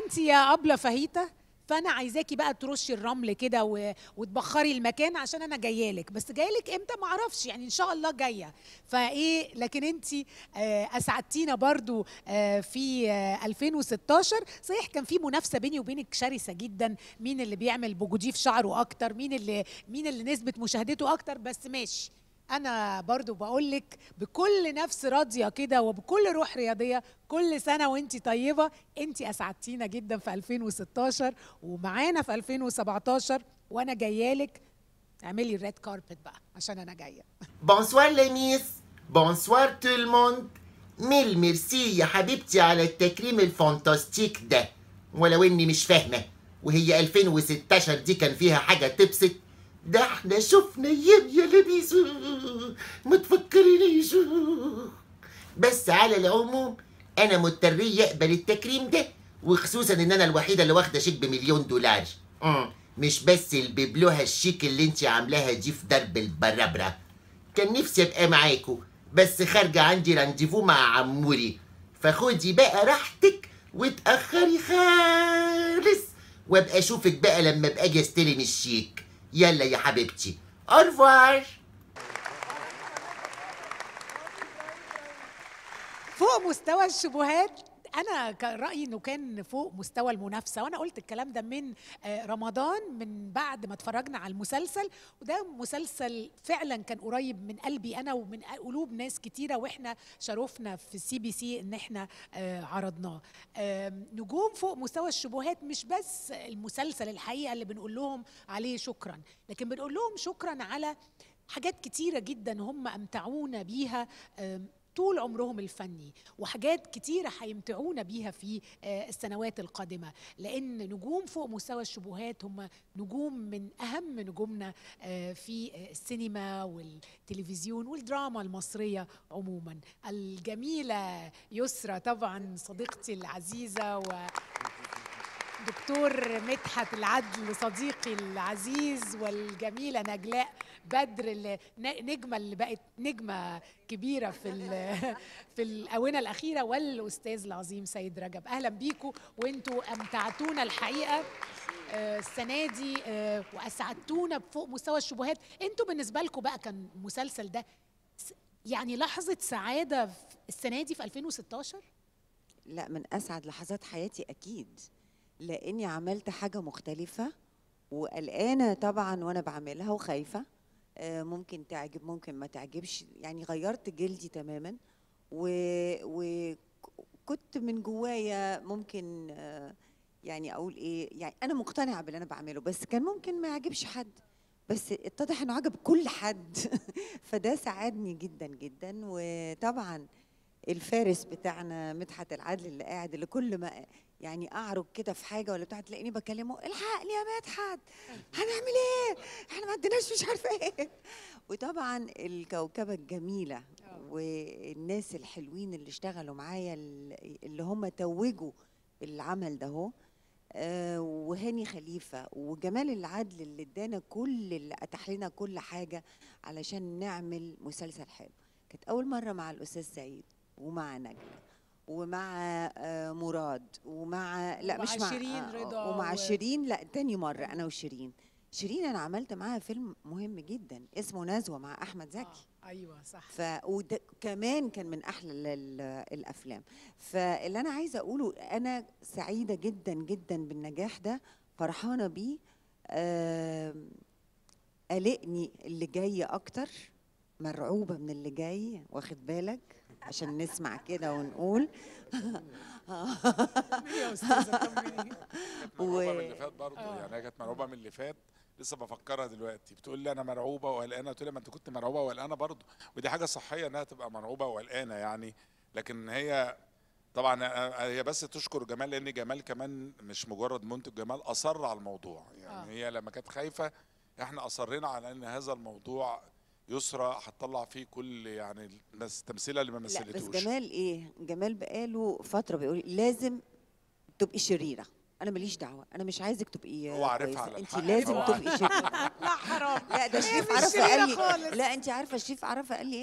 انت يا ابله فهيته فانا عايزاكي بقى ترشي الرمل كده و... وتبخري المكان عشان انا جايه لك بس جايه لك امتى ما اعرفش يعني ان شاء الله جايه فايه لكن انت آه اسعدتينا برضو آه في آه 2016 صحيح كان في منافسه بيني وبينك شرسه جدا مين اللي بيعمل بوجودي في شعره اكتر مين اللي مين اللي نسبه مشاهدته اكتر بس ماشي انا برضو بقول لك بكل نفس راضيه كده وبكل روح رياضيه كل سنه وانت طيبه انت اسعدتينا جدا في 2016 ومعانا في 2017 وانا جايه لك اعملي الريد كاربت بقى عشان انا جايه بونسوار لميس بونسوار تو الموند ميل ميرسي يا حبيبتي على التكريم الفانتاستيك ده ولو اني مش فاهمه وهي 2016 دي كان فيها حاجه تبسط ده احنا شفنا ايام يا لبيس ما تفكرنيش بس على العموم انا مضطرية اقبل التكريم ده وخصوصا ان انا الوحيده اللي واخده شيك بمليون دولار مم. مش بس الببلوها الشيك اللي انت عاملاها دي في درب البرابره كان نفسي ابقى معاكو بس خارجه عندي رانديفو مع عموري فخدي بقى راحتك وتاخري خالص وابقى اشوفك بقى لما ابقى اجي استلم الشيك يلا يا حبيبتي اورفوار فوق مستوى الشبهات انا كان رايي انه كان فوق مستوى المنافسه وانا قلت الكلام ده من آه، رمضان من بعد ما اتفرجنا على المسلسل وده مسلسل فعلا كان قريب من قلبي انا ومن قلوب ناس كتيره واحنا شرفنا في السي بي سي ان احنا آه، عرضناه آم، نجوم فوق مستوى الشبهات مش بس المسلسل الحقيقه اللي بنقول لهم عليه شكرا لكن بنقول لهم شكرا على حاجات كتيره جدا هم امتعونا بيها آم، طول عمرهم الفني وحاجات كتيرة هيمتعونا بيها في آه، السنوات القادمة لأن نجوم فوق مستوى الشبهات هم نجوم من أهم نجومنا آه، في آه، السينما والتلفزيون والدراما المصرية عموما الجميلة يسرى طبعا صديقتي العزيزة و دكتور مدحت العدل صديقي العزيز والجميلة نجلاء بدر اللي ن- نجمة اللي بقت نجمة كبيرة في ال- في الآونة الأخيرة والأستاذ العظيم سيد رجب أهلا بيكم وانتوا أمتعتونا الحقيقة آه، السنة دي آه، وأسعدتونا بفوق مستوى الشبهات انتوا بالنسبة لكم بقى كان المسلسل ده س- يعني لحظة سعادة في السنة دي في 2016 لا من اسعد لحظات حياتي اكيد لاني عملت حاجه مختلفه وقلقانه طبعا وانا بعملها وخايفه آه، ممكن تعجب ممكن ما تعجبش يعني غيرت جلدي تماما وكنت من جوايا ممكن آه، يعني اقول ايه يعني انا مقتنعه باللي انا بعمله بس كان ممكن ما يعجبش حد بس اتضح انه عجب كل حد فده ساعدني جدا جدا وطبعا الفارس بتاعنا مدحت العدل اللي قاعد اللي كل ما يعني اعرج كده في حاجه ولا بتاع تلاقيني بكلمه الحقني يا مدحت هنعمل ايه احنا ما عندناش مش عارفه ايه وطبعا الكوكبه الجميله والناس الحلوين اللي اشتغلوا معايا ال- اللي هم توجوا العمل ده هو آه، وهاني خليفه وجمال العدل اللي ادانا كل اللي اتاح لنا كل حاجه علشان نعمل مسلسل حلو كانت اول مره مع الاستاذ سعيد ومع نجله ومع آه، مراد ومع لا ومع مش مع شيرين آه، رضا ومع و- شيرين لا تاني مره انا وشيرين شيرين انا عملت معاها فيلم مهم جدا اسمه نزوه مع احمد زكي آه ايوه صح ف وده كمان كان من احلى ال- ال- الافلام فاللي انا عايزه اقوله انا سعيده جدا جدا بالنجاح ده فرحانه بيه آم، قلقني اللي جاي اكتر مرعوبه من اللي جاي واخد بالك عشان نسمع كده ونقول يا استاذه طمنيني كانت مرعوبه من اللي فات برضه آه. يعني هي كانت مرعوبه من اللي فات لسه بفكرها دلوقتي بتقول لي انا مرعوبه وقلقانه قلت لها ما انت كنت مرعوبه وقلقانه برضه ودي حاجه صحيه انها تبقى مرعوبه وقلقانه يعني لكن هي طبعا آه، هي بس تشكر جمال لان جمال كمان مش مجرد منتج جمال اصر على الموضوع يعني آه. هي لما كانت خايفه احنا اصرينا على ان هذا الموضوع يسرى هتطلع فيه كل يعني الناس التمثيله اللي ما لا بس مثلتوش جمال ايه جمال بقاله فتره بيقول لازم تبقي شريره انا ماليش دعوه انا مش عايزك تبقي هو عارفها كويسة. على انت الحق، لازم هو تبقي شريره لا حرام لا ده هي الشريف مش عرفه شريرة قال لي خالص. لا انت عارفه الشريف عرفه قال لي ايه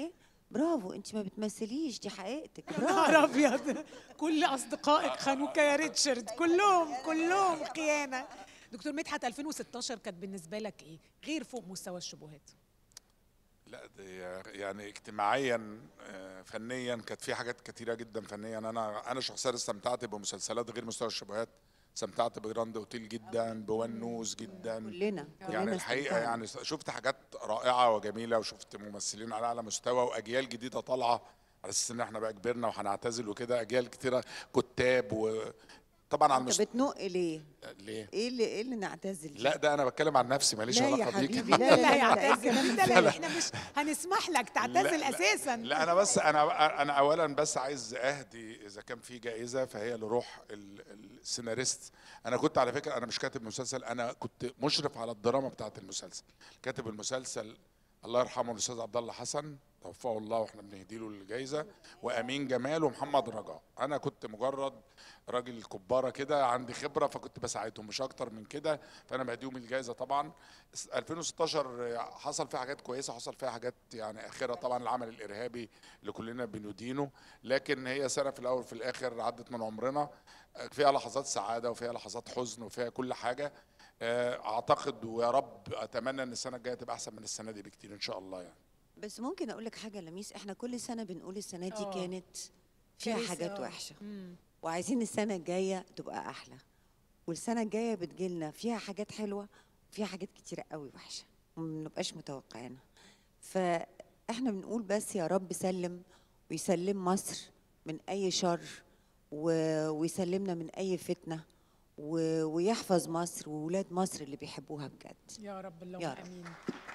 برافو انت ما بتمثليش دي حقيقتك يا برافو نهار ابيض كل اصدقائك خانوك يا ريتشارد كلهم كلهم خيانه دكتور مدحت 2016 كانت بالنسبه لك ايه غير فوق مستوى الشبهات لا دي يعني اجتماعيا آه، فنيا كانت في حاجات كتيره جدا فنيا انا انا شخصيا استمتعت بمسلسلات غير مستوى الشبهات استمتعت بجراند اوتيل جدا بونوس جدا كلنا كلنا يعني الحقيقه استمتعنا. يعني شفت حاجات رائعه وجميله وشفت ممثلين على اعلى مستوى واجيال جديده طالعه على اساس ان احنا بقى كبرنا وهنعتزل وكده اجيال كتيره كتاب وطبعا على انت المستوى بتنق ليه ليه؟ ايه اللي ايه اللي نعتزل لا ده انا بتكلم عن نفسي ماليش لا يا علاقه بيك حبيبي لا لا لا لا لا يعتزل الكلام لا ده لا احنا مش هنسمح لك تعتزل لا، لا. اساسا لا انا بس انا انا اولا بس عايز اهدي اذا كان في جائزه فهي لروح ال- السيناريست انا كنت على فكره انا مش كاتب مسلسل انا كنت مشرف على الدراما بتاعه المسلسل كاتب المسلسل الله يرحمه الاستاذ عبد الله حسن توفاه الله واحنا بنهدي له الجائزه وامين جمال ومحمد رجاء انا كنت مجرد راجل كباره كده عندي خبره فكنت بساعدهم مش اكتر من كده فانا بهديهم الجائزه طبعا 2016 حصل فيها حاجات كويسه حصل فيها حاجات يعني اخرها طبعا العمل الارهابي اللي كلنا بندينه لكن هي سنه في الاول وفي الاخر عدت من عمرنا فيها لحظات سعاده وفيها لحظات حزن وفيها كل حاجه اعتقد ويا رب اتمنى ان السنه الجايه تبقى احسن من السنه دي بكتير ان شاء الله يعني بس ممكن اقول لك حاجه يا لميس احنا كل سنه بنقول السنه دي آه. كانت فيها كارثة، حاجات آه. وحشه مم. وعايزين السنه الجايه تبقى احلى والسنه الجايه بتجيلنا فيها حاجات حلوه وفيها حاجات كتيره قوي وحشه وما بنبقاش متوقعينها فاحنا بنقول بس يا رب سلم ويسلم مصر من اي شر و- ويسلمنا من اي فتنه و- ويحفظ مصر وولاد مصر اللي بيحبوها بجد يا رب اللهم يا رب. امين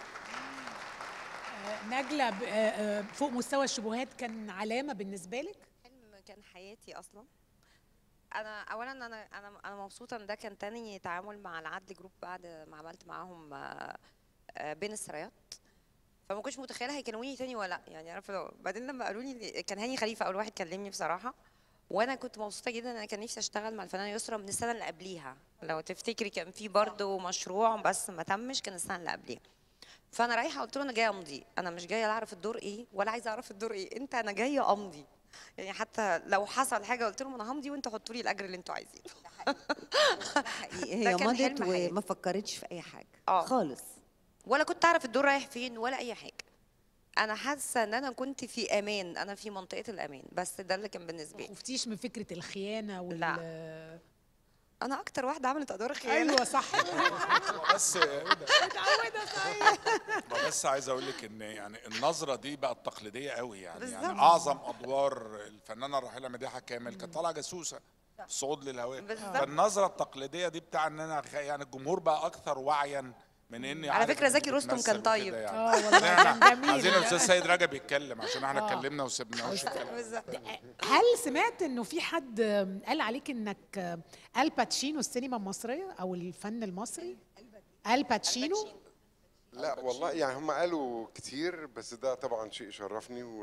آه، نجلة ب- آه، آه، فوق مستوى الشبهات كان علامة بالنسبة لك؟ حلم كان حياتي اصلا انا اولا انا انا انا مبسوطه ان ده كان تاني تعامل مع العدل جروب بعد ما عملت معاهم آه، آه، بين السرايات فما كنتش متخيله هيكلموني تاني ولا لا يعني عارفه لو- بعدين لما قالوا لي كان هاني خليفه اول واحد كلمني بصراحه وانا كنت مبسوطه جدا انا كان نفسي اشتغل مع الفنانه يسرا من السنه اللي قبليها لو تفتكري كان في برضه مشروع بس ما تمش كان السنه اللي قبليها فانا رايحه قلت له انا جايه امضي انا مش جايه لا اعرف الدور ايه ولا عايزه اعرف الدور ايه انت انا جايه امضي يعني حتى لو حصل حاجه قلت لهم انا همضي وانتوا حطوا لي الاجر اللي انتوا عايزينه حقيقي ده هي كان مضت حلم حياتي. وما فكرتش في اي حاجه آه. خالص ولا كنت اعرف الدور رايح فين ولا اي حاجه انا حاسه ان انا كنت في امان انا في منطقه الامان بس ده اللي كان بالنسبه ما لي خفتيش من فكرة الخيانة وال لا. انا اكتر واحده عملت ادوار خيانه ايوه صح بس متعودة صحيح ما بس عايز اقول لك ان يعني النظره دي بقت تقليديه قوي يعني يعني بالظبط. اعظم ادوار الفنانه الراحله مديحه كامل كانت طالعه جاسوسه صعود للهواء بالظبط. فالنظره التقليديه دي بتاع ان انا خ- يعني الجمهور بقى اكثر وعيا من اني على عارف فكرة إنك زكي رستم بتمثل كان طيب. وكده يعني. اه والله كان إحنا جميل عايزين الاستاذ سيد رجب يتكلم عشان احنا آه. اتكلمنا وسبناهوش يتكلم. بالظبط هل سمعت انه في حد قال عليك انك الباتشينو السينما المصرية او الفن المصري؟ الباتشينو لا والله يعني هم قالوا كتير بس ده طبعا شيء يشرفني و...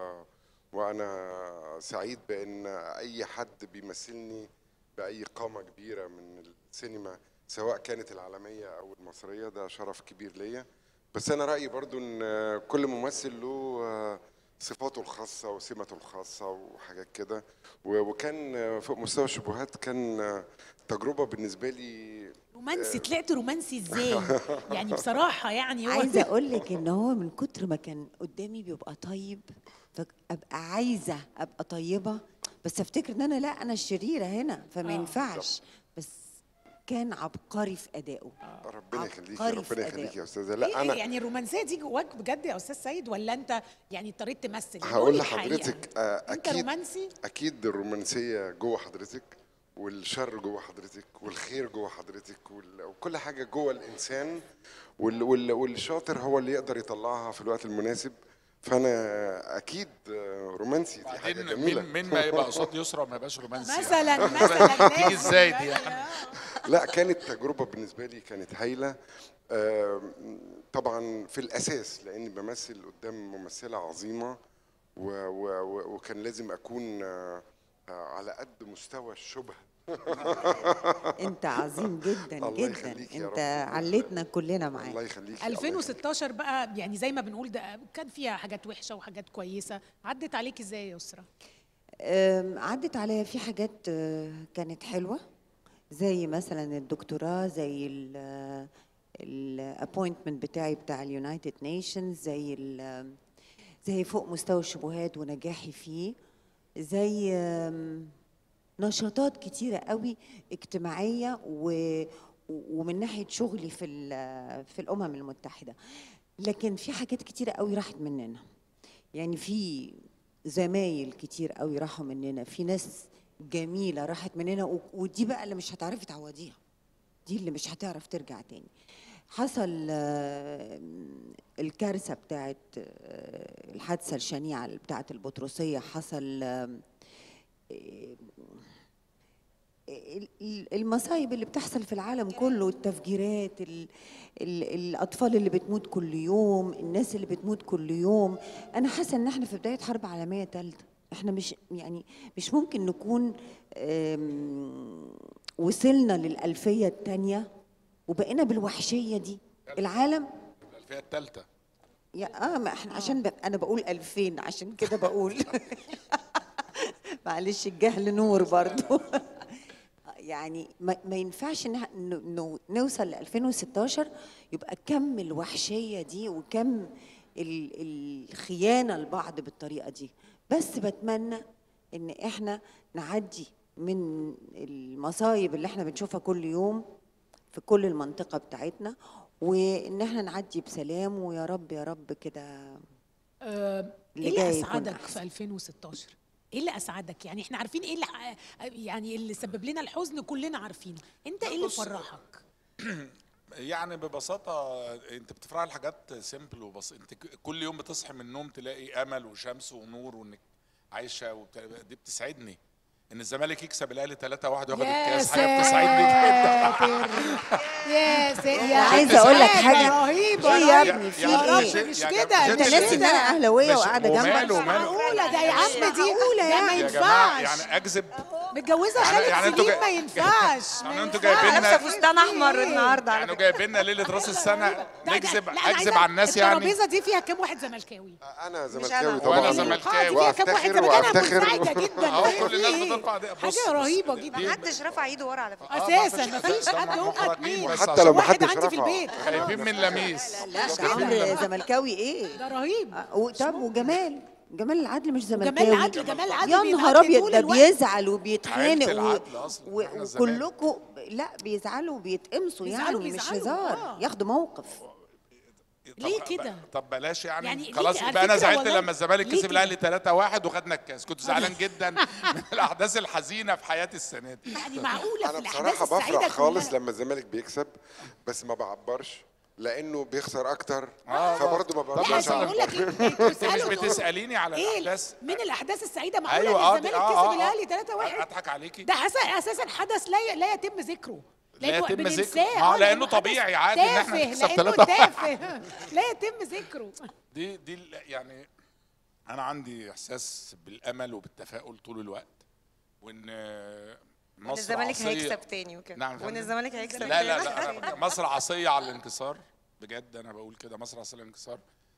وانا سعيد بان اي حد بيمثلني باي قامه كبيره من السينما سواء كانت العالميه او المصريه ده شرف كبير ليا بس انا رايي برضو ان كل ممثل له صفاته الخاصه وسمته الخاصه وحاجات كده و- وكان فوق مستوى الشبهات كان تجربه بالنسبه لي رومانسي طلعت رومانسي ازاي؟ يعني بصراحة يعني هو عايزه اقول لك ان هو من كتر ما كان قدامي بيبقى طيب فابقى عايزه ابقى طيبه بس افتكر ان انا لا انا الشريره هنا فما آه. ينفعش بس كان عبقري في ادائه ربنا يخليك عبقري في ربنا يخليك أدائه. يا استاذه إيه لا انا يعني الرومانسيه دي جواك بجد يا استاذ سيد ولا انت يعني اضطريت تمثل يعني هقول قولي الحقيقة. لحضرتك آه، انت اكيد رومانسي اكيد الرومانسيه جوه حضرتك والشر جوه حضرتك والخير جوه حضرتك وال- وكل حاجه جوه الانسان وال وال والشاطر هو اللي يقدر يطلعها في الوقت المناسب فانا اكيد آه، رومانسي دي حاجه بعدين جميله مين مين ما يبقى قصاد يسرى ما يبقاش رومانسي يعني. مثلا مثلا تيجي لازم. ازاي دي يعني لا كانت تجربه بالنسبه لي كانت هايله آم، طبعا في الاساس لاني بمثل قدام ممثله عظيمه و و و وكان لازم اكون آه، آه، على قد مستوى الشبهه انت عظيم جدا الله جدا يخليك يا انت رب. عليتنا كلنا الله معاك يخليك الله يخليك. 2016 بقى يعني زي ما بنقول ده كان فيها حاجات وحشه وحاجات كويسه عدت عليك ازاي يا يسرا أم، عدت عليا في حاجات آه، كانت حلوه زي مثلا الدكتوراه زي الابوينتمنت بتاعي بتاع اليونايتد نيشنز زي ال- زي فوق مستوى الشبهات ونجاحي فيه زي آم، نشاطات كتيرة قوي اجتماعية و ومن ناحية شغلي في ال- في الأمم المتحدة لكن في حاجات كتيرة قوي راحت مننا يعني في زمايل كتير قوي راحوا مننا في ناس جميلة راحت مننا و- ودي بقى اللي مش هتعرفي تعوضيها دي اللي مش هتعرف ترجع تاني حصل آه، الكارثة بتاعت آه، الحادثة الشنيعة بتاعت البطرسية حصل آم، ال- ال- المصايب اللي بتحصل في العالم كله التفجيرات ال ال الاطفال اللي بتموت كل يوم الناس اللي بتموت كل يوم انا حاسه ان احنا في بدايه حرب عالميه ثالثه احنا مش يعني مش ممكن نكون آم، وصلنا للالفيه الثانيه وبقينا بالوحشيه دي العالم الألفية الثالثة يا اه ما احنا عشان ب... انا بقول 2000 عشان كده بقول معلش الجهل نور برضو يعني ما, ما ينفعش ان إحنا ن- ن- نوصل ل 2016 يبقى كم الوحشيه دي وكم ال- الخيانه لبعض بالطريقه دي بس بتمنى ان احنا نعدي من المصايب اللي احنا بنشوفها كل يوم في كل المنطقه بتاعتنا وان احنا نعدي بسلام ويا رب يا رب كده آه، اللي ايه جاي اللي يكون اسعدك أحسن. في 2016 ايه اللي اسعدك يعني احنا عارفين ايه اللي ح- يعني اللي سبب لنا الحزن كلنا عارفينه انت ايه اللي بص، فرحك يعني ببساطة انت بتفرح الحاجات سيمبل وبسيط انت ك- كل يوم بتصحي من النوم تلاقي امل وشمس ونور وانك عايشة وبتاع دي بتسعدني ان الزمالك يكسب الاهلي 3 1 وياخد يا الكاس حاجة بتسعدني جدا ساتر يا ساتر يا عايزة أقول لك حاجة حاجة. رهيبة إيه يا رهيبة. ابني، في يا رب إيه؟ مش يا كده جماعة، انت مش مش ناسي ان كده انا اهلاويه مش- وقاعده وماله جنبك وماله معقولة ده يا عم دي ده ما يا جماعة ينفعش يعني اكذب متجوزة يعني- خالد يعني انتوا سليم جاي- ما ينفعش ما يعني انتوا ينفعش. جايبين لنا- لابسه فستان احمر إيه؟ النهارده على يعني فكرة. جايبين لنا ليلة راس السنة ده- ده- نكذب لا، أنا اكذب عايزة- على الناس يعني الترابيزة دي فيها كام واحد زملكاوي انا أنا. زملكاوي وأنا طبعا زملكاوي. آه، دي فيها كام واحد وأفتخر زملكاوي انا وأفتخر. منزعجة جدا أهو في كل الناس إيه؟ بترفع دي- بص- حاجة رهيبة بص- جدا ما حدش رفع ايده ورا على فكره اساسا ما ما فيش- فيش ده حد هم محرجين اتنين بس حتى عشان لو ما واحد حدش عندي في رفع. البيت خايفين من لميس لا مش ده عمرو كده. زملكاوي ايه ده رهيب آه، و- طب وجمال جمال العدل مش وجمال زملكاوي العدل جمال العدل يا بيبقى نهار طول ابيض ده الوقت. بيزعل وبيتخانق عيلة و... العدل أصلاً، و... إحنا الزمالك. وكلكم لا بيزعلوا وبيتقمصوا بيزعلوا- يعني مش بيزعلوا، هزار آه. ياخدوا موقف طب- ليه كده؟ طب بلاش يعني, يعني ليه خلاص كده؟ على يبقى انا فكرة زعلت والله لما الزمالك ليه كسب كده؟ الاهلي 3 1 وخدنا الكاس كنت زعلان جدا من الاحداث الحزينه في حياتي السنه دي يعني معقولة في انا الأحداث بصراحه السعيدة بفرح خالص كلها. لما الزمالك بيكسب بس ما بعبرش لانه بيخسر اكتر آه. فبرضه ما طب لا بعبرش عشان على اقول لك إيه، انتوا انت مش تسألوا بتساليني على ايه الاحداث من الاحداث السعيده معقوله ايوه ان اه الزمالك آه، كسب آه، الاهلي آه. 3 1 اضحك عليكي ده أسا- اساسا حدث لا ي- لا يتم ذكره لا لأنه يتم بننساه، ذكره. ما هو آه، لأنه حدث طبيعي عادي إن إحنا تافه، نكسب لأنه 3-1. تافه لا يتم ذكره دي دي ال- يعني انا عندي احساس بالامل وبالتفاؤل طول الوقت وان وان مصر الزمالك عصية- هيكسب تاني وكده نعم يا وان فندم. الزمالك هيكسب لا تاني لا لا أنا مصر عصية على الانكسار بجد انا بقول كده مصر عصية على الانكسار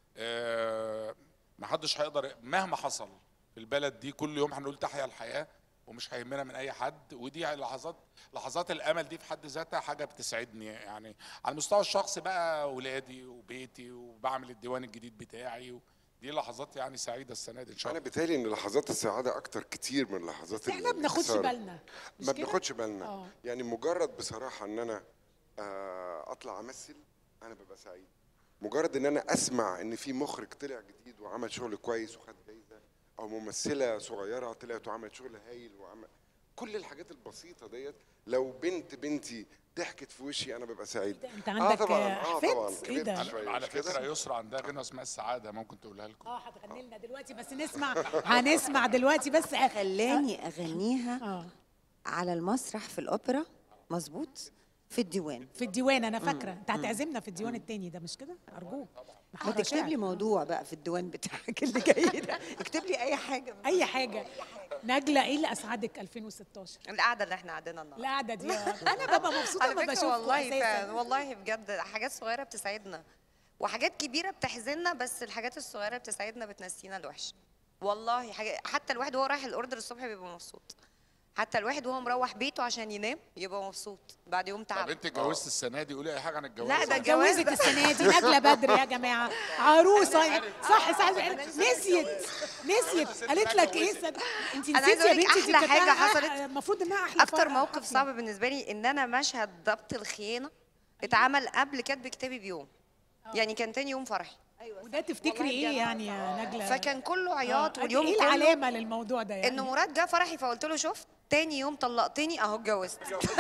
آه ما حدش هيقدر مهما حصل في البلد دي كل يوم هنقول تحيا الحياة ومش هيهمنا من اي حد ودي لحظات لحظات الامل دي في حد ذاتها حاجه بتسعدني يعني على المستوى الشخصي بقى اولادي وبيتي وبعمل الديوان الجديد بتاعي دي لحظات يعني سعيده السنه دي ان شاء انا الله بيتهيألي ان لحظات السعاده اكتر كتير من لحظات احنا ما بناخدش الانكسار. بالنا مش ما كده؟ بناخدش بالنا آه. يعني مجرد بصراحه ان انا آه، اطلع امثل انا ببقى سعيد مجرد ان انا اسمع ان في مخرج طلع جديد وعمل شغل كويس وخد جايزه او ممثله صغيره طلعت وعملت شغل هايل وعمل كل الحاجات البسيطه ديت لو بنت بنتي ضحكت في وشي انا ببقى سعيد انت عندك اه طبعا اه أحفاد؟ طبعا ايه كبرت ده؟ شوية، على مش كده؟ فكره يسرا عندها غنى اسمها السعاده ممكن تقولها لكم اه هتغني لنا دلوقتي بس نسمع هنسمع دلوقتي بس خلاني اغنيها اه على المسرح في الاوبرا مظبوط في الديوان في الديوان انا فاكره انت هتعزمنا في الديوان التاني ده مش كده ارجوك ما محرر تكتب لي شعر. موضوع بقى في الديوان بتاعك اللي جاي ده اكتب لي اي حاجه اي حاجه نجلة ايه اللي اسعدك 2016 القعده اللي احنا قاعدينها النهارده القعده دي آه. انا ببقى مبسوطه على لما فكره بشوفكم والله فعلا اساسا والله بجد حاجات صغيره بتسعدنا وحاجات كبيره بتحزننا بس الحاجات الصغيره بتسعدنا بتنسينا الوحش والله حاجة حتى الواحد وهو رايح الاوردر الصبح بيبقى مبسوط حتى الواحد وهو مروح بيته عشان ينام يبقى مبسوط بعد يوم طب تعب انت اتجوزت السنه دي قولي اي حاجه عن الجواز لا، ده الجواز اتجوزت ده- السنه دي نجله بدر يا جماعه عروسه صح صح نسيت نسيت قالت لك ايه سد... انت أنا نسيتي عايزة يا أقول لك بنتي دي أحلى كانت حاجة أح- حصلت- المفروض انها احلى اكتر فرح موقف حفلة. صعب بالنسبه لي ان انا مشهد ضبط الخيانه اتعمل قبل كاتب كتابي بيوم يعني كان تاني يوم فرحي وده تفتكري ايه يعني يا نجله فكان كله عياط آه، واليوم ايه كله العلامه للموضوع ده يعني ان مراد جه فرحي فقلت له شفت تاني يوم طلقتني اهو اتجوزت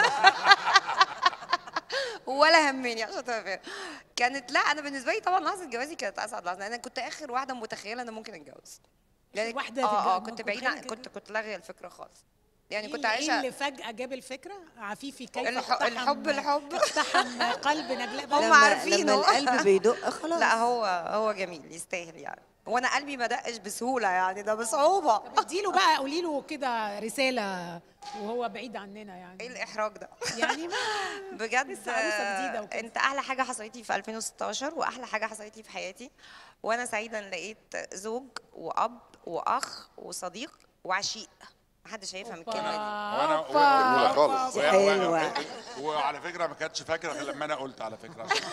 ولا همني عشان تبقى فاهم كانت لا انا بالنسبه لي طبعا لحظه جوازي كانت اسعد لحظه انا كنت اخر واحده متخيله ان ممكن اتجوز يعني واحدة اه اه تتجوز- كنت كنت بعيده عن- متخيلة كنت كده؟ كنت لاغيه الفكره خالص يعني إيه كنت اللي- ايه عايشه اللي فجاه جاب الفكره عفيفي كيف الح- اقتحم- الحب- الحب. اقتحم قلب نجلاء هم لما- عارفينه. لما القلب بيدق خلاص لا هو هو جميل يستاهل يعني وانا قلبي ما دقش بسهوله يعني ده بصعوبه اديله بقى قولي له كده رساله وهو بعيد عننا ايه يعني الاحراج ده يعني ما بجد لسه عروسة جديدة وكده. انت احلى حاجه حصلت لي في 2016 واحلى حاجه حصلت لي في حياتي وانا سعيده ان لقيت زوج واب واخ وصديق وعشيق محدش هيفهم الكلمه دي وانا أوبا، جميلة أوبا، خالص. أوبا. حلوة. وعلى فكره ما كانتش فاكره غير لما انا قلت على فكره عشان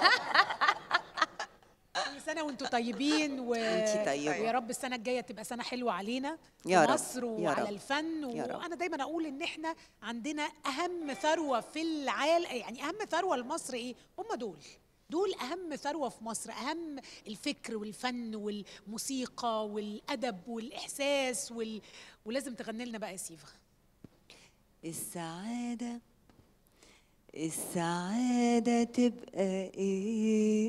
كل سنه وانتم طيبين و... وانتي طيبة. ويا رب السنه الجايه تبقى سنه حلوه علينا يا في رب، مصر يا وعلى رب، الفن يا رب. وانا دايما اقول ان احنا عندنا اهم ثروه في العالم يعني اهم ثروه لمصر ايه هم دول دول اهم ثروه في مصر اهم الفكر والفن والموسيقى والادب والاحساس وال... ولازم تغني لنا بقى يا سيفا السعادة السعادة تبقى ايه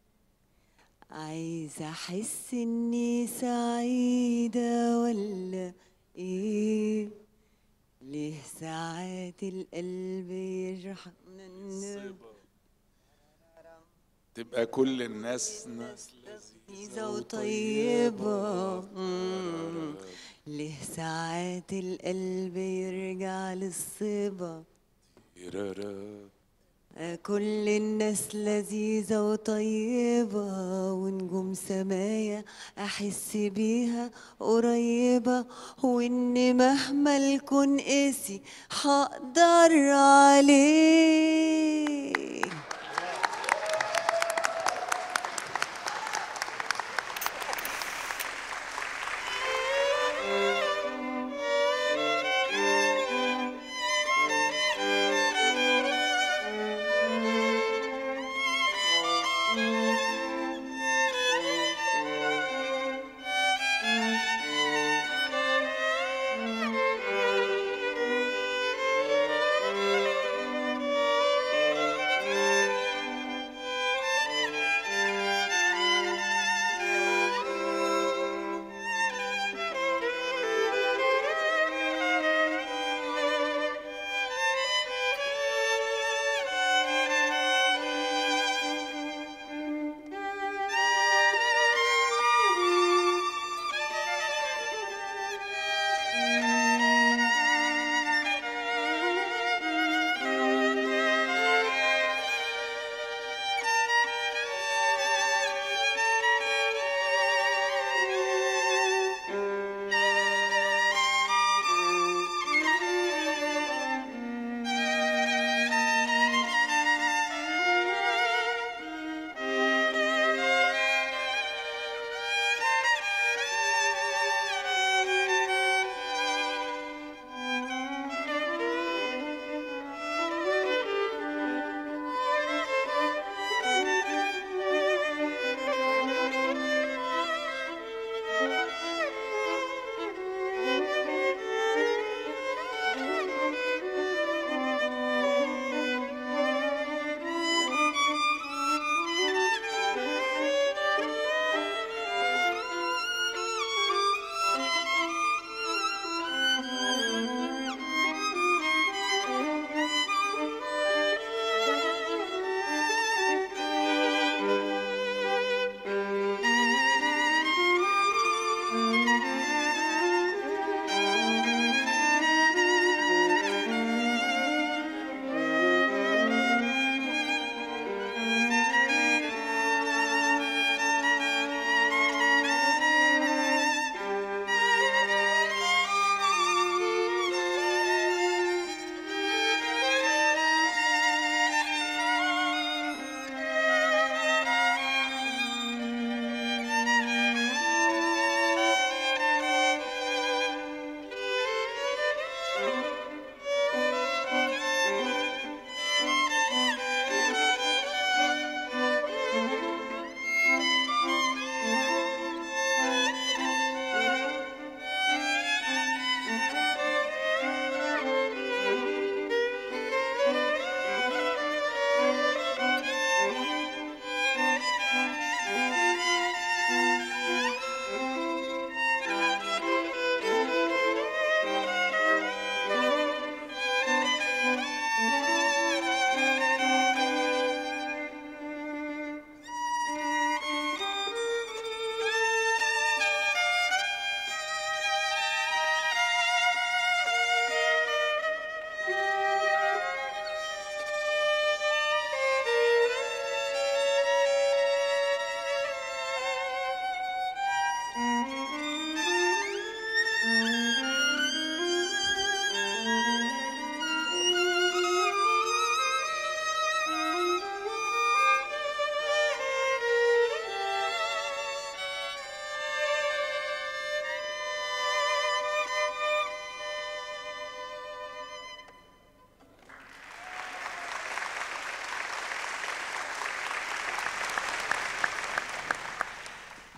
عايزة احس اني سعيدة ولا ايه ليه ساعات القلب يجرح تبقى كل الناس ناس لذيذة وطيبة مم. ليه ساعات القلب يرجع للصبا لذيذة كل الناس لذيذة وطيبة ونجوم سمايا أحس بيها قريبة وإن مهما الكون قاسي هقدر عليه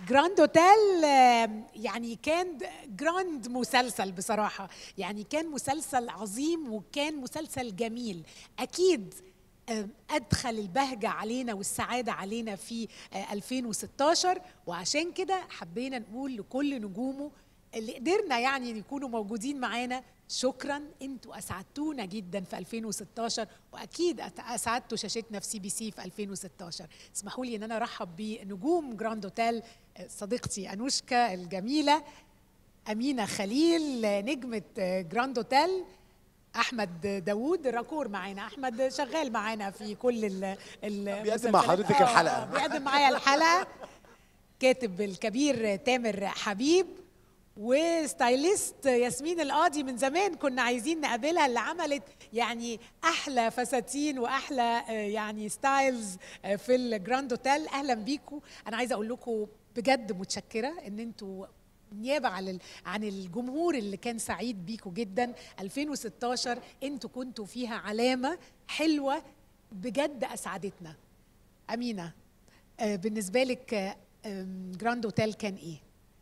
جراند اوتيل آم، يعني كان جراند مسلسل بصراحة يعني كان مسلسل عظيم وكان مسلسل جميل أكيد آم، أدخل البهجة علينا والسعادة علينا في آه، 2016 وعشان كده حبينا نقول لكل نجومه اللي قدرنا يعني يكونوا موجودين معانا شكرا انتوا اسعدتونا جدا في 2016 واكيد أت- اسعدتوا شاشتنا في سي بي سي في 2016 اسمحوا لي ان انا ارحب بنجوم جراند اوتيل آه، صديقتي انوشكا الجميله امينه خليل آه، نجمه آه، جراند اوتيل احمد داوود الراكور معانا احمد شغال معانا في كل ال ال بيقدم مع حضرتك آه، الحلقة. آه، بيقدم معايا الحلقه كاتب الكبير تامر حبيب وستايليست ياسمين القاضي من زمان كنا عايزين نقابلها اللي عملت يعني احلى فساتين واحلى آه، يعني ستايلز آه، في الجراند اوتيل اهلا بيكم انا عايزه اقول لكم بجد متشكره ان انتوا نيابه عن ال- عن الجمهور اللي كان سعيد بيكم جدا 2016 انتوا كنتوا فيها علامه حلوه بجد اسعدتنا امينه آه، بالنسبه لك آه، آم، جراند اوتيل كان ايه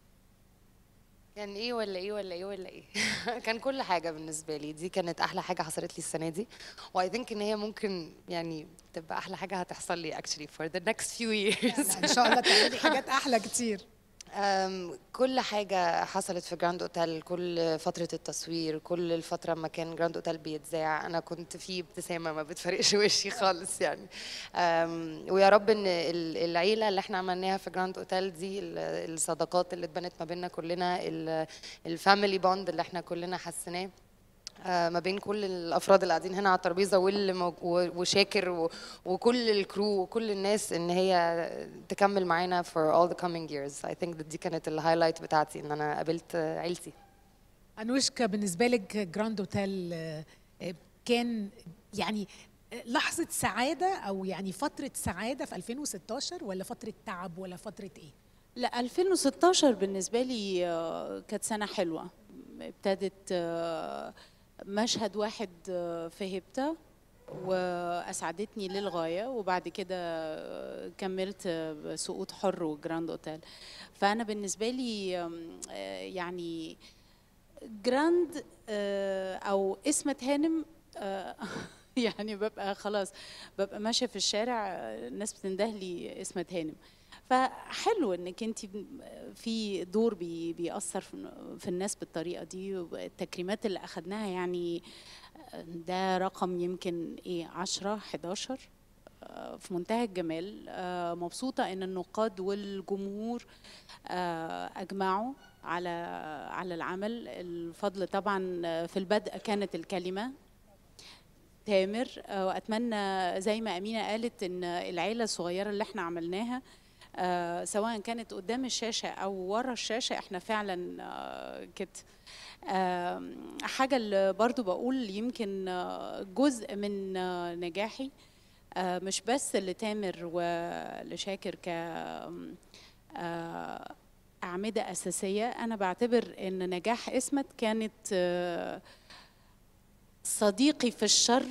كان ايه ولا ايه ولا ايه ولا ايه كان كل حاجه بالنسبه لي دي كانت احلى حاجه حصلت لي السنه دي واي ثينك ان هي ممكن يعني تبقى احلى حاجه هتحصل لي actually for the next few years ان شاء الله تعملي حاجات احلى كتير أم، كل حاجة حصلت في جراند اوتيل كل فترة التصوير كل الفترة ما كان جراند اوتيل بيتذاع أنا كنت فيه ابتسامة ما بتفرقش وشي خالص يعني أم، ويا رب إن ال- العيلة اللي احنا عملناها في جراند اوتيل دي ال- الصداقات اللي اتبنت ما بيننا كلنا الفاميلي بوند اللي احنا كلنا حسيناه آه، ما بين كل الافراد اللي قاعدين هنا على الترابيزه واللي موج- و- وشاكر و- وكل الكرو وكل الناس ان هي تكمل معانا for all the coming years I think that دي كانت الهايلايت بتاعتي ان انا قابلت آه، عيلتي انوشكا بالنسبه لك جراند اوتيل آه، آه، كان يعني آه، لحظه سعاده او يعني فتره سعاده في 2016 ولا فتره تعب ولا فتره ايه لا 2016 بالنسبة لي آه، كانت سنة حلوة ابتدت آه، مشهد واحد آه، في هبتة وأسعدتني للغاية وبعد كده آه، كملت آه، سقوط حر وجراند أوتيل فأنا بالنسبة لي آم، آه، يعني جراند آه، أو اسمة هانم آه، يعني ببقى خلاص ببقى ماشية في الشارع آه، الناس بتنده لي اسمة هانم فحلو انك انت في دور بي بيأثر في في الناس بالطريقه دي التكريمات اللي اخدناها يعني ده رقم يمكن ايه 10 11 آه، في منتهى الجمال آه، مبسوطه ان النقاد والجمهور آه، اجمعوا على على العمل الفضل طبعا آه، في البدء كانت الكلمه تامر آه، واتمنى زي ما امينه قالت ان العيله الصغيره اللي احنا عملناها آه، سواء كانت قدام الشاشه او ورا الشاشه احنا فعلا آه، كده آم، حاجه اللي برضو بقول يمكن آه، جزء من آه، نجاحي آه، مش بس لتامر ولشاكر ك آم، آه، أعمدة أساسية أنا بعتبر إن نجاح اسمت كانت آه، صديقي في الشر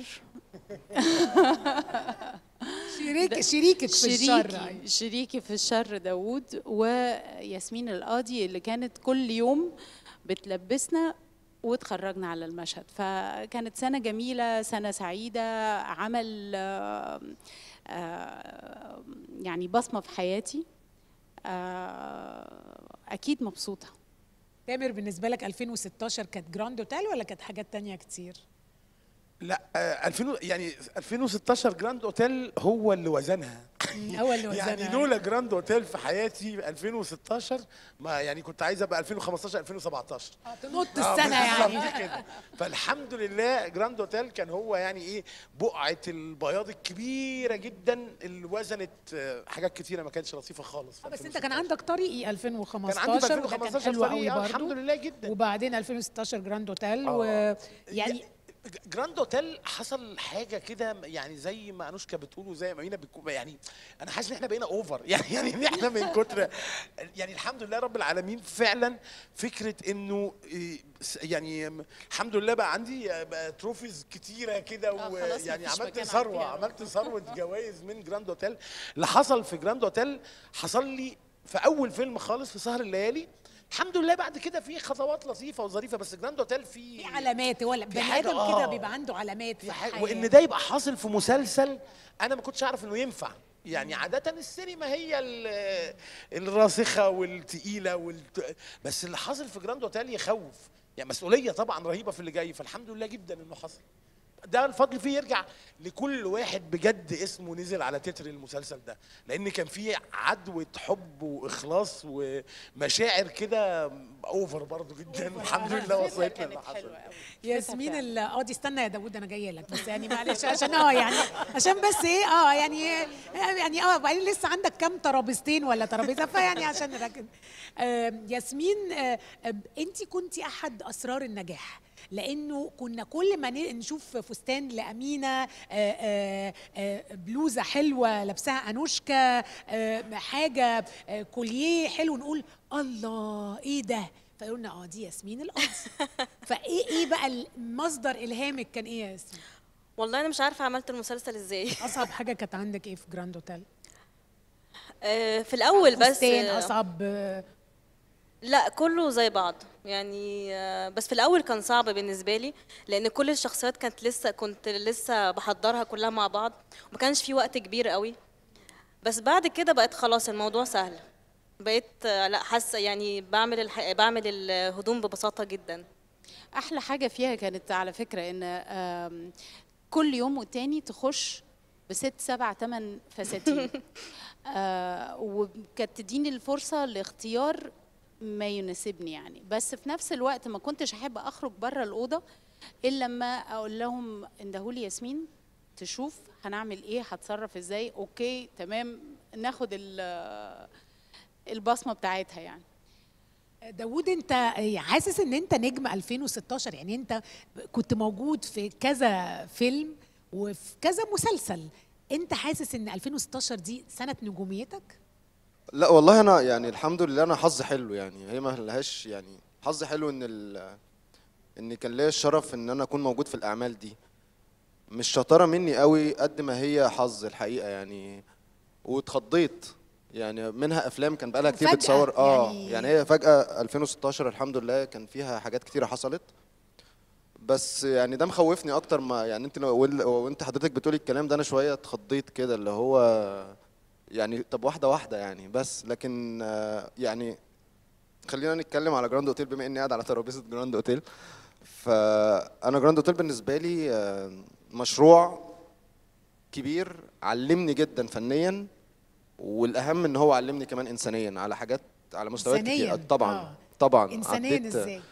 شريك شريكك في الشر شريكي شريكي في الشر داوود وياسمين القاضي اللي كانت كل يوم بتلبسنا وتخرجنا على المشهد فكانت سنة جميلة سنة سعيدة عمل آه، آه، يعني بصمة في حياتي آه، أكيد مبسوطة تامر بالنسبه لك 2016 كانت جراند اوتيل ولا كانت حاجات تانية كتير لا آه، 2000 يعني 2016 جراند اوتيل هو اللي وزنها هو اللي يعني وزنها. لولا جراند اوتيل في حياتي 2016 ما يعني كنت عايز ابقى 2015 2017 آه، تنط آه، السنه يعني بالظبط كده فالحمد لله جراند اوتيل كان هو يعني ايه بقعه البياض الكبيره جدا اللي وزنت آه، حاجات كتيره ما كانتش لطيفه خالص في آه، بس انت 2016. كان عندك طريقي كان 2015 عندي في وده كان 2015 حلو قوي طريق، آه، برضه الحمد لله جدا وبعدين 2016 جراند اوتيل آه. ويعني جراند اوتيل حصل حاجه كده يعني زي ما انوشكا بتقول وزي ما مينا بتقول يعني انا حاسس ان احنا بقينا اوفر يعني يعني ان احنا من كتر يعني الحمد لله رب العالمين فعلا فكره انه إيه، س- يعني م- الحمد لله بقى عندي آه، بقى تروفيز كتيره كده آه، خلاص ويعني مفيش عملت مكان ثروه عافية. عملت ثروه جوائز من جراند اوتيل اللي حصل في جراند اوتيل حصل لي في اول فيلم خالص في سهر الليالي الحمد لله بعد كده في خطوات لطيفه وظريفه بس جراند اوتيل في في علامات ولا بني حاجة، ادم آه. كده بيبقى عنده علامات في في حاجة الحياه وان ده يبقى حاصل في مسلسل انا ما كنتش اعرف انه ينفع يعني عادة السينما هي ال- الراسخة والتقيلة والت... بس اللي حصل في جراند اوتيل يخوف يعني مسؤولية طبعا رهيبة في اللي جاي فالحمد لله جدا انه حصل ده الفضل فيه يرجع لكل واحد بجد اسمه نزل على تتر المسلسل ده لان كان فيه عدوة حب واخلاص ومشاعر كده اوفر برضو جدا الحمد لله وصلت للي حصل ياسمين ال- اه دي استنى يا داوود انا جايه لك بس يعني معلش عشان اه يعني عشان بس ايه اه يعني يعني اه وبعدين لسه عندك كام ترابيزتين ولا ترابيزه فيعني عشان نركز آه ياسمين آه انت كنتي احد اسرار النجاح لانه كنا كل ما ن- نشوف فستان لامينه آه، آه، آه، بلوزه حلوه لابساها انوشكا آه، حاجه آه، كوليه حلو نقول الله ايه ده فقلنا اه دي ياسمين القاضي فايه ايه بقى مصدر الهامك كان ايه يا ياسمين والله انا مش عارفه عملت المسلسل ازاي اصعب حاجه كانت عندك ايه في جراند اوتيل آه، في الاول بس فستان آه، اصعب آه، لا كله زي بعض يعني آه، بس في الاول كان صعب بالنسبه لي لان كل الشخصيات كانت لسه كنت لسه بحضرها كلها مع بعض وما كانش في وقت كبير قوي بس بعد كده بقت خلاص الموضوع سهل بقيت آه، لا حاسه يعني بعمل الح... بعمل الهدوم ببساطه جدا احلى حاجه فيها كانت على فكره ان آم، كل يوم والتاني تخش بست سبع ثمان فساتين آه وكانت تديني الفرصه لاختيار ما يناسبني يعني بس في نفس الوقت ما كنتش احب اخرج بره الاوضه الا لما اقول لهم اندهولي ياسمين تشوف هنعمل ايه هتصرف ازاي اوكي تمام ناخد ال- البصمه بتاعتها يعني داوود انت حاسس ان انت نجم 2016 يعني انت كنت موجود في كذا فيلم وفي كذا مسلسل انت حاسس ان 2016 دي سنه نجوميتك لا والله انا يعني الحمد لله انا حظي حلو يعني هي ما لهاش يعني حظي حلو ان ال ان كان ليا الشرف ان انا اكون موجود في الاعمال دي مش شطاره مني قوي قد ما هي حظ الحقيقه يعني واتخضيت يعني منها افلام كان بقالها كتير فجأة بتصور اه يعني- يعني هي فجاه 2016 الحمد لله كان فيها حاجات كتيره حصلت بس يعني ده مخوفني اكتر ما يعني انت لو وال- وانت حضرتك بتقولي الكلام ده انا شويه اتخضيت كده اللي هو يعني طب واحده واحده يعني بس لكن آه، يعني خلينا نتكلم على جراند اوتيل بما اني قاعد على ترابيزه جراند اوتيل فانا جراند اوتيل بالنسبه لي آه، مشروع كبير علمني جدا فنيا والاهم ان هو علمني كمان انسانيا على حاجات على مستويات إنسانياً، كتير طبعا آه. طبعا انسانيا عديت- ازاي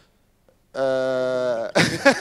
آه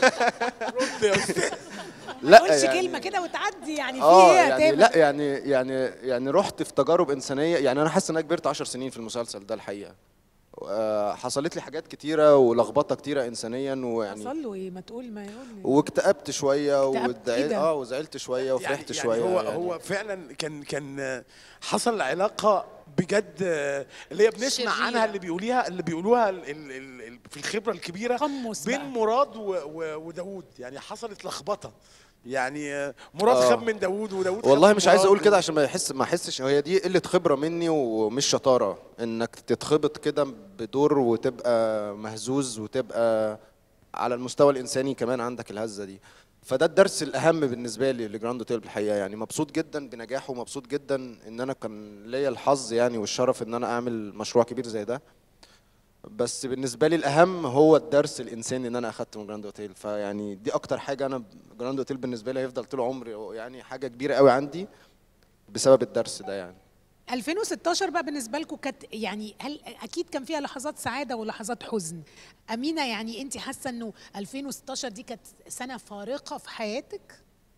رد يا استاذ ما لا تقولش يعني كلمه كده وتعدي يعني في اه ايه يعني هتعمل؟ لا يعني يعني يعني رحت في تجارب انسانيه يعني انا حاسس ان انا كبرت 10 سنين في المسلسل ده الحقيقه آه، حصلت لي حاجات كتيره ولخبطه كتيره انسانيا ويعني حصل له ايه ما تقول ما يقول لي. واكتئبت شويه اكتئبت؟ إيه وزعلت ده؟ اه وزعلت شويه وفرحت يعني شويه يعني هو يعني. هو فعلا كان كان حصل علاقه بجد اللي هي بنسمع شريرة. عنها اللي بيقوليها اللي بيقولوها ال ال ال ال في الخبره الكبيره قمص بين بقى. مراد و و وداوود يعني حصلت لخبطه يعني مراد آه. خاب من داوود وداوود خاب والله من مش عايز مراد اقول و- كده عشان ما يحس ما احسش هي دي قله خبره مني ومش شطاره انك تتخبط كده بدور وتبقى مهزوز وتبقى على المستوى الانساني كمان عندك الهزه دي فده الدرس الاهم بالنسبه لي لجراند اوتيل بالحقيقه يعني مبسوط جدا بنجاحه ومبسوط جدا ان انا كان ليا الحظ يعني والشرف ان انا اعمل مشروع كبير زي ده بس بالنسبه لي الاهم هو الدرس الانساني اللي انا اخدته من جراند اوتيل فيعني دي اكتر حاجه انا جراند اوتيل بالنسبه لي هيفضل طول عمري يعني حاجه كبيره قوي عندي بسبب الدرس ده يعني 2016 بقى بالنسبه لكم كانت يعني هل اكيد كان فيها لحظات سعاده ولحظات حزن امينه يعني انت حاسه انه 2016 دي كانت سنه فارقه في حياتك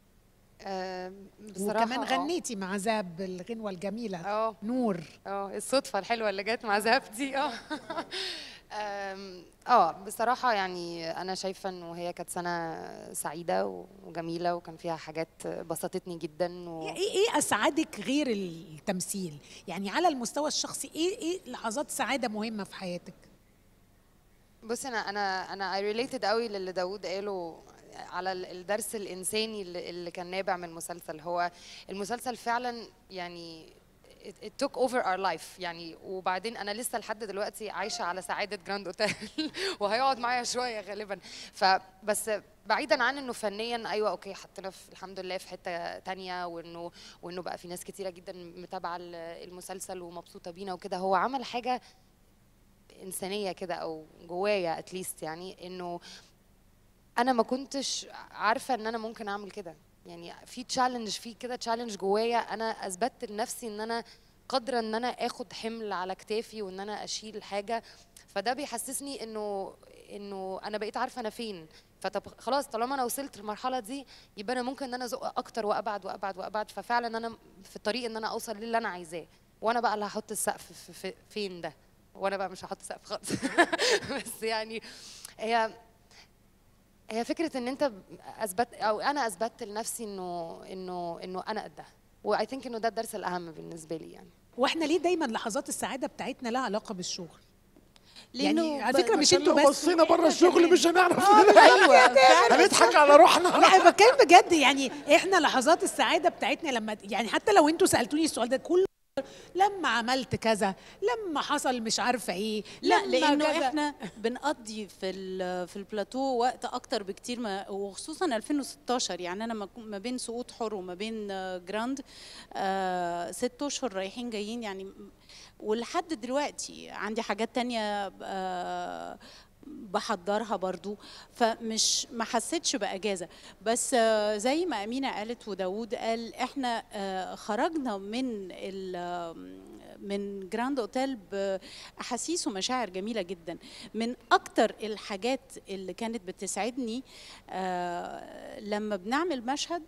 آه، بصراحة وكمان آه. غنيتي مع زاب الغنوه الجميله اه نور اه الصدفة الحلوة اللي جت مع زهاب دي اه آم، اه بصراحة يعني أنا شايفة إنه هي كانت سنة سعيدة وجميلة وكان فيها حاجات بسطتني جدا و... ايه ايه اسعدك غير التمثيل يعني على المستوى الشخصي ايه ايه لحظات سعاده مهمه في حياتك بص انا انا انا اي ريليتد قوي للي داوود قاله على ال- الدرس الانساني اللي اللي كان نابع من المسلسل هو المسلسل فعلا يعني it, it took over our life يعني وبعدين انا لسه لحد دلوقتي عايشه على سعاده جراند اوتيل وهيقعد معايا شويه غالبا فبس بعيدا عن انه فنيا ايوه اوكي حطينا في الحمد لله في حته تانية وانه وانه بقى في ناس كتيره جدا متابعه ال- المسلسل ومبسوطه بينا وكده هو عمل حاجه انسانيه كده او جوايا اتليست يعني انه انا ما كنتش عارفه ان انا ممكن اعمل كده يعني في تشالنج في كده تشالنج جوايا انا اثبتت لنفسي ان انا قادره ان انا اخد حمل على كتافي وان انا اشيل حاجه فده بيحسسني انه انه انا بقيت عارفه انا فين فطب خلاص طالما انا وصلت للمرحله دي يبقى انا ممكن ان انا ازق اكتر وابعد وابعد وابعد ففعلا انا في الطريق ان انا اوصل للي انا عايزاه وانا بقى اللي هحط السقف في- في فين ده وانا بقى مش هحط سقف خالص بس يعني هي هي فكره ان انت اثبت او انا اثبتت لنفسي انه انه انه انا قدها واي ثينك انه ده الدرس الاهم بالنسبه لي يعني واحنا ليه دايما لحظات السعاده بتاعتنا لها علاقه بالشغل لأنه يعني على ب- فكره مش عشان انتوا لو بس بصينا بره الشغل مش هنعرف ايوه هنضحك على روحنا لا بتكلم بجد يعني احنا لحظات السعاده بتاعتنا لما يعني حتى لو انتوا سالتوني السؤال ده كل لما عملت كذا لما حصل مش عارفه ايه لا لما لانه كذا. احنا بنقضي في ال- في البلاتو وقت اكتر بكتير ما وخصوصا 2016 يعني انا ما كو- ما بين سقوط حر وما بين آه، جراند آه ست اشهر رايحين جايين يعني م- ولحد دلوقتي عندي حاجات تانية آه بحضرها برضو فمش ما حسيتش باجازه بس آه، زي ما امينه قالت وداوود قال احنا آه، خرجنا من ال- من جراند اوتيل باحاسيس ومشاعر جميله جدا من اكتر الحاجات اللي كانت بتسعدني آه، لما بنعمل مشهد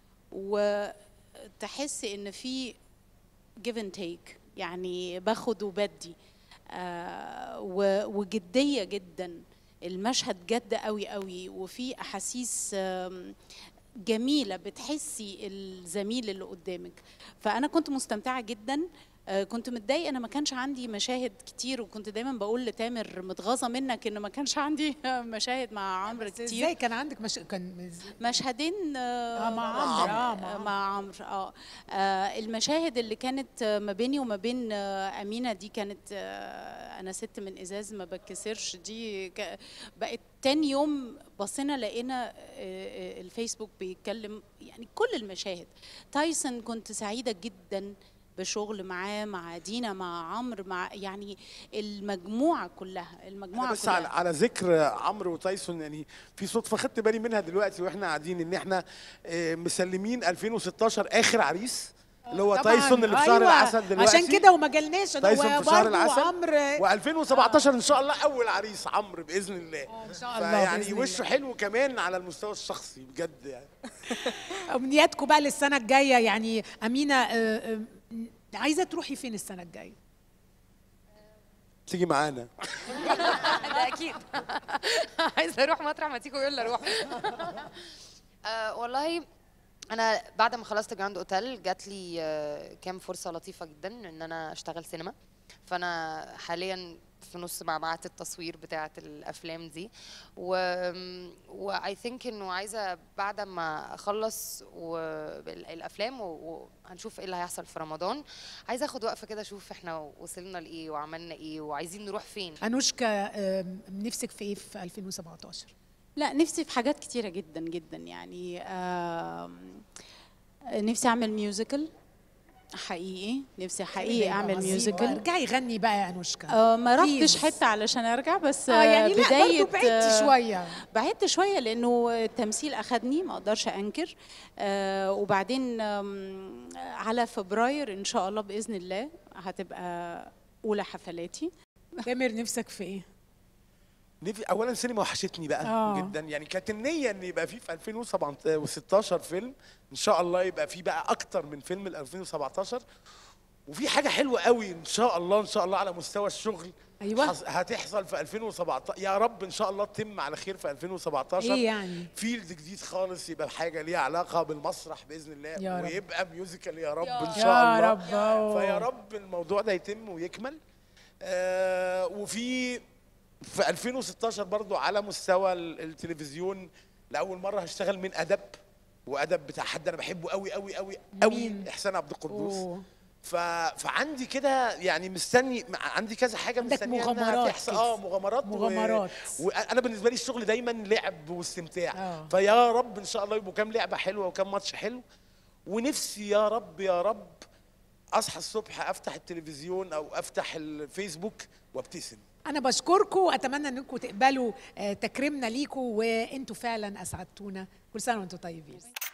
وتحس ان في give and take يعني باخد وبدي آه، و- وجديه جدا المشهد جد قوي قوي وفي احاسيس آم، جميله بتحسي الزميل اللي قدامك فانا كنت مستمتعه جدا آه، كنت متضايقه انا ما كانش عندي مشاهد كتير وكنت دايما بقول لتامر متغاظه منك ان ما كانش عندي مشاهد مع عمرو بس كتير ازاي كان عندك مش... كان مشهدين آه آه، مع عمرو، آه، مع آه، مع عمرو اه آه، المشاهد اللي كانت آه، ما بيني وما بين آه، امينه دي كانت آه، انا ست من ازاز ما بتكسرش دي ك- بقت تاني يوم بصينا لقينا آه، آه، الفيسبوك بيتكلم يعني كل المشاهد تايسون كنت سعيده جدا بشغل معاه مع دينا مع عمرو مع يعني المجموعه كلها المجموعه أنا بس كلها على, على ذكر عمرو وتايسون يعني في صدفه خدت بالي منها دلوقتي واحنا قاعدين ان احنا آه، مسلمين 2016 اخر عريس اللي هو طبعاً، تايسون اللي في شهر أيوة، العسل دلوقتي عشان كده وما جالناش أنا تايسون في شهر وبرضه العسل وعمرو و2017 ان شاء الله اول عريس عمرو باذن الله ان شاء الله فيعني بإذن وشه الله. حلو كمان على المستوى الشخصي بجد يعني امنياتكم بقى للسنه الجايه يعني امينه آه، آه، عايزه تروحي فين السنه الجايه تيجي معانا ده اكيد عايزه اروح مطرح ما تيجوا يلا اروح آه والله انا بعد ما خلصت جراند اوتيل جات لي آه، كام فرصه لطيفه جدا ان انا اشتغل سينما فانا حاليا في نص معمعة التصوير بتاعة الأفلام دي و واي ثينك إنه عايزة بعد ما أخلص و... ال- الأفلام و- وهنشوف إيه اللي هيحصل في رمضان عايزة أخد وقفة كده أشوف إحنا وصلنا لإيه وعملنا إيه وعايزين نروح فين انوشكا آه، نفسك في ايه في 2017 لا نفسي في حاجات كتيرة جدا جدا يعني آم، نفسي أعمل ميوزيكال حقيقي نفسي حقيقي أعمل ميوزيكال ارجعي غني بقى يا انوشكا آه ما رحتش Please. حتة علشان أرجع بس اه يعني لا بداية برضه بعدتي آه، شويه بعدت شويه لانه التمثيل اخدني ما اقدرش انكر آه وبعدين آم، على فبراير ان شاء الله باذن الله هتبقى اولى حفلاتي تامر نفسك في ايه نفي اولا السينما وحشتني بقى آه. جدا يعني كانت النيه ان يبقى في في 2016 فيلم ان شاء الله يبقى في بقى اكتر من فيلم ل 2017 وفي حاجه حلوه قوي ان شاء الله ان شاء الله على مستوى الشغل أيوة. حص- هتحصل في 2017 يا رب ان شاء الله تتم على خير في 2017 ايه يعني فيلد جديد خالص يبقى حاجه ليها علاقه بالمسرح باذن الله يا رب. ويبقى ميوزيكال يا رب ان يا شاء الله رب، أوه. فيا رب الموضوع ده يتم ويكمل آه وفي في 2016 برضو على مستوى ال- التلفزيون لاول مره هشتغل من ادب وادب بتاع حد انا بحبه قوي قوي قوي قوي مين؟ احسان عبد القدوس أوه. ف... فعندي كده يعني مستني عندي كذا حاجه عندك مستنيه إنها مغامرات تحصل كده. اه مغامرات مغامرات. و... وانا بالنسبه لي الشغل دايما لعب واستمتاع آه. فيا رب ان شاء الله يبقوا كام لعبه حلوه وكام ماتش حلو ونفسي يا رب يا رب اصحى الصبح افتح التلفزيون او افتح الفيسبوك وابتسم انا بشكركم واتمنى انكم تقبلوا آه، تكريمنا ليكم وانتوا فعلا اسعدتونا كل سنه وانتم طيبين